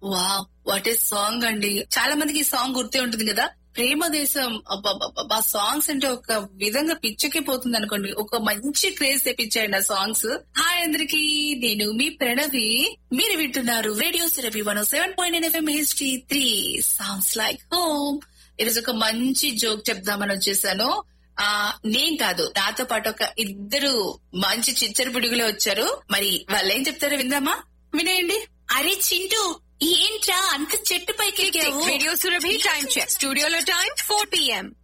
wow what a song అండి చాలా మందికి ఈ సాంగ్ గుర్తే ఉంటుంది కదా ప్రేమ దేశం అబ్బా సాంగ్స్ అంటే ఒక విధంగా పిచ్చెక్కిపోతుంది అనుకోండి ఒక మంచి క్రేజ్ తెప్పించాయండి ఆ సాంగ్స్ హాయ్ అందరికి నేను మీ ప్రణవి మీరు వింటున్నారు radio Surabhi one seven point nine FM history three songs like home ఈరోజు ఒక మంచి జోక్ చెప్దామని వచ్చేసాను ఆ నేను కాదు నాతో పాటు ఒక ఇద్దరు మంచి చిచ్చరు పిడుగులు వచ్చారు మరి వాళ్ళు ఏం చెప్తారో విందామా వినేయండి అరే చింటూ ఏంట్రా అంత చెట్టు పైకి ఎక్కావు రేడియో సురభి టైం చెక్ స్టూడియోలో టైం ఫోర్ పిఎం